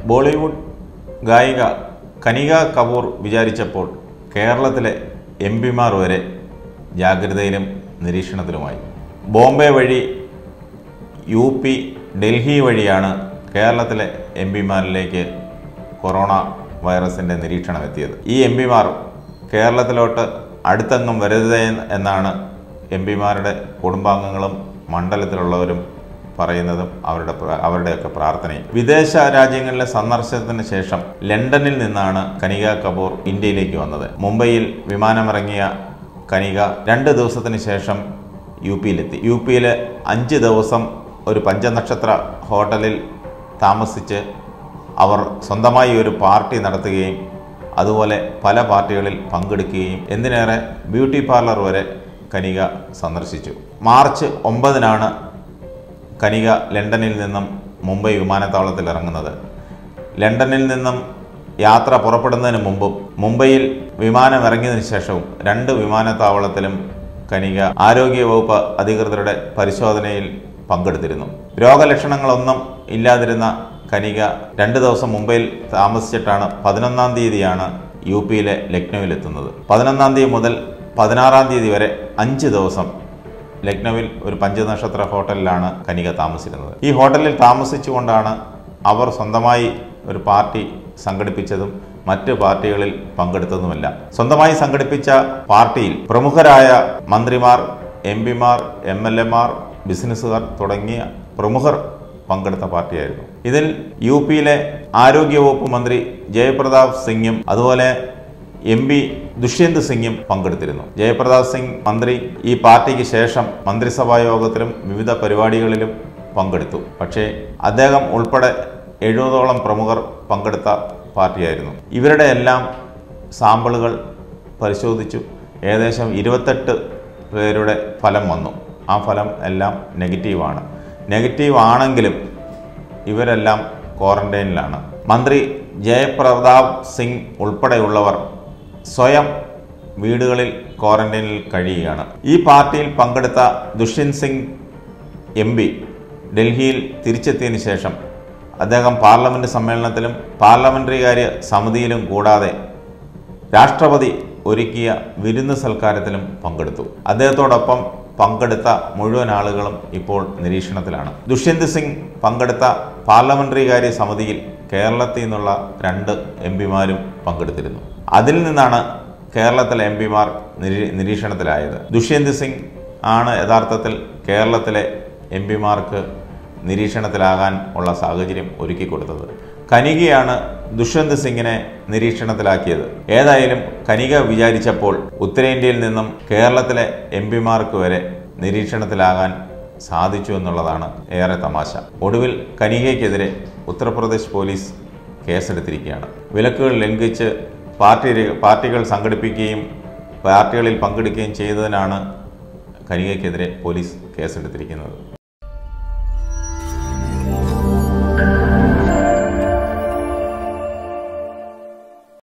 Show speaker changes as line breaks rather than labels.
ബോളിവുഡ് ഗായിക കനിക കപൂർ വിചാരിച്ചപ്പോൾ കേരളത്തിലെ എം പിമാർ വരെ ജാഗ്രതയിലും നിരീക്ഷണത്തിലുമായി ബോംബെ വഴി യു പി ഡൽഹി വഴിയാണ് കേരളത്തിലെ എം പിമാരിലേക്ക് കൊറോണ വൈറസിൻ്റെ നിരീക്ഷണം എത്തിയത് ഈ എം പിമാർ കേരളത്തിലോട്ട് അടുത്തെങ്ങും വരരുത് എന്നാണ് എം പിമാരുടെ കുടുംബാംഗങ്ങളും മണ്ഡലത്തിലുള്ളവരും പറയുന്നതും അവരുടെ പ്ര- അവരുടെയൊക്കെ പ്രാർത്ഥനയും വിദേശ രാജ്യങ്ങളിലെ സന്ദർശനത്തിന് ശേഷം ലണ്ടനിൽ നിന്നാണ് കനിക കപൂർ ഇന്ത്യയിലേക്ക് വന്നത് മുംബൈയിൽ വിമാനമിറങ്ങിയ കനിക രണ്ട് ദിവസത്തിന് ശേഷം യു പിയിലെത്തി യു പിയിലെ അഞ്ച് ദിവസം ഒരു പഞ്ചനക്ഷത്ര ഹോട്ടലിൽ താമസിച്ച് അവർ സ്വന്തമായി ഒരു പാർട്ടി നടത്തുകയും അതുപോലെ പല പാർട്ടികളിൽ പങ്കെടുക്കുകയും എന്തിനേറെ ബ്യൂട്ടി പാർലർ വരെ കനിക സന്ദർശിച്ചു മാർച്ച് ഒമ്പതിനാണ് കനിക ലണ്ടനിൽ നിന്നും മുംബൈ വിമാനത്താവളത്തിൽ ഇറങ്ങുന്നത് ലണ്ടനിൽ നിന്നും യാത്ര പുറപ്പെടുന്നതിന് മുമ്പും മുംബൈയിൽ വിമാനം ഇറങ്ങിയതിനു ശേഷവും രണ്ട് വിമാനത്താവളത്തിലും കനിക ആരോഗ്യവകുപ്പ് അധികൃതരുടെ പരിശോധനയിൽ പങ്കെടുത്തിരുന്നു രോഗലക്ഷണങ്ങളൊന്നും ഇല്ലാതിരുന്ന കനിക രണ്ട് ദിവസം മുംബൈയിൽ താമസിച്ചിട്ടാണ് പതിനൊന്നാം തീയതിയാണ് യു പിയിലെ ലക്നൌവിലെത്തുന്നത് പതിനൊന്നാം തീയതി മുതൽ പതിനാറാം തീയതി വരെ അഞ്ച് ദിവസം ലക്നൌവിൽ ഒരു പഞ്ചനക്ഷത്ര ഹോട്ടലിലാണ് കനിക താമസിക്കുന്നത് ഈ ഹോട്ടലിൽ താമസിച്ചുകൊണ്ടാണ് അവർ സ്വന്തമായി ഒരു പാർട്ടി സംഘടിപ്പിച്ചതും മറ്റ് പാർട്ടികളിൽ പങ്കെടുത്തതുമല്ല സ്വന്തമായി സംഘടിപ്പിച്ച പാർട്ടിയിൽ പ്രമുഖരായ മന്ത്രിമാർ എം പിമാർ എം എൽ എമാർ ബിസിനസ്സുകാർ തുടങ്ങിയ പ്രമുഖർ പങ്കെടുത്ത പാർട്ടിയായിരുന്നു ഇതിൽ യു പിയിലെ ആരോഗ്യവകുപ്പ് മന്ത്രി ജയപ്രതാപ് സിംഗും അതുപോലെ എം പി ദുഷ്യന്ത് സിംഗും പങ്കെടുത്തിരുന്നു ജയപ്രതാപ് സിംഗ് മന്ത്രി ഈ പാർട്ടിക്ക് ശേഷം മന്ത്രിസഭാ യോഗത്തിലും വിവിധ പരിപാടികളിലും പങ്കെടുത്തു പക്ഷേ അദ്ദേഹം ഉൾപ്പെടെ എഴുപതോളം പ്രമുഖർ പങ്കെടുത്ത പാർട്ടിയായിരുന്നു ഇവരുടെ എല്ലാം സാമ്പിളുകൾ പരിശോധിച്ചു ഏകദേശം ഇരുപത്തെട്ട് പേരുടെ ഫലം വന്നു ആ ഫലം എല്ലാം നെഗറ്റീവാണ് നെഗറ്റീവ് ആണെങ്കിലും ഇവരെല്ലാം ക്വാറന്റൈനിലാണ് മന്ത്രി ജയപ്രതാപ് സിംഗ് ഉൾപ്പെടെയുള്ളവർ സ്വയം വീടുകളിൽ ക്വാറന്റൈനിൽ കഴിയുകയാണ് ഈ പാർട്ടിയിൽ പങ്കെടുത്ത ദുഷ്യന്ത് സിംഗ് എം പി ഡൽഹിയിൽ തിരിച്ചെത്തിയതിനു ശേഷം അദ്ദേഹം പാർലമെൻറ്റ് സമ്മേളനത്തിലും പാർലമെൻ്ററി കാര്യ സമിതിയിലും കൂടാതെ രാഷ്ട്രപതി ഒരുക്കിയ വിരുന്ന് സൽക്കാരത്തിലും പങ്കെടുത്തു അദ്ദേഹത്തോടൊപ്പം പങ്കെടുത്ത മുഴുവൻ ആളുകളും ഇപ്പോൾ നിരീക്ഷണത്തിലാണ് ദുഷ്യന്ത് സിംഗ് പങ്കെടുത്ത പാർലമെന്ററി കാര്യ സമിതിയിൽ കേരളത്തിൽ നിന്നുള്ള രണ്ട് എം പിമാരും പങ്കെടുത്തിരുന്നു അതിൽ നിന്നാണ് കേരളത്തിലെ എം പിമാർ നിരീ നിരീക്ഷണത്തിലായത് ദുഷ്യന്ത് സിംഗ് ആണ് യഥാർത്ഥത്തിൽ കേരളത്തിലെ എം പിമാർക്ക് നിരീക്ഷണത്തിലാകാൻ ഉള്ള സാഹചര്യം ഒരുക്കി കൊടുത്തത് കനികയാണ് ദുഷ്യന്ത് സിംഗിനെ നിരീക്ഷണത്തിലാക്കിയത് ഏതായാലും കനിക വിചാരിച്ചപ്പോൾ ഉത്തരേന്ത്യയിൽ നിന്നും കേരളത്തിലെ എം പിമാർക്ക് വരെ നിരീക്ഷണത്തിലാകാൻ സാധിച്ചു എന്നുള്ളതാണ് ഏറെ തമാശ ഒടുവിൽ കനികയ്ക്കെതിരെ ഉത്തർപ്രദേശ് പോലീസ് കേസെടുത്തിരിക്കുകയാണ് വിലക്കുകൾ ലംഘിച്ച് പാർട്ടി പാർട്ടികൾ സംഘടിപ്പിക്കുകയും പാർട്ടികളിൽ പങ്കെടുക്കുകയും ചെയ്തതിനാണ് കനികയ്ക്കെതിരെ പോലീസ് കേസെടുത്തിരിക്കുന്നത്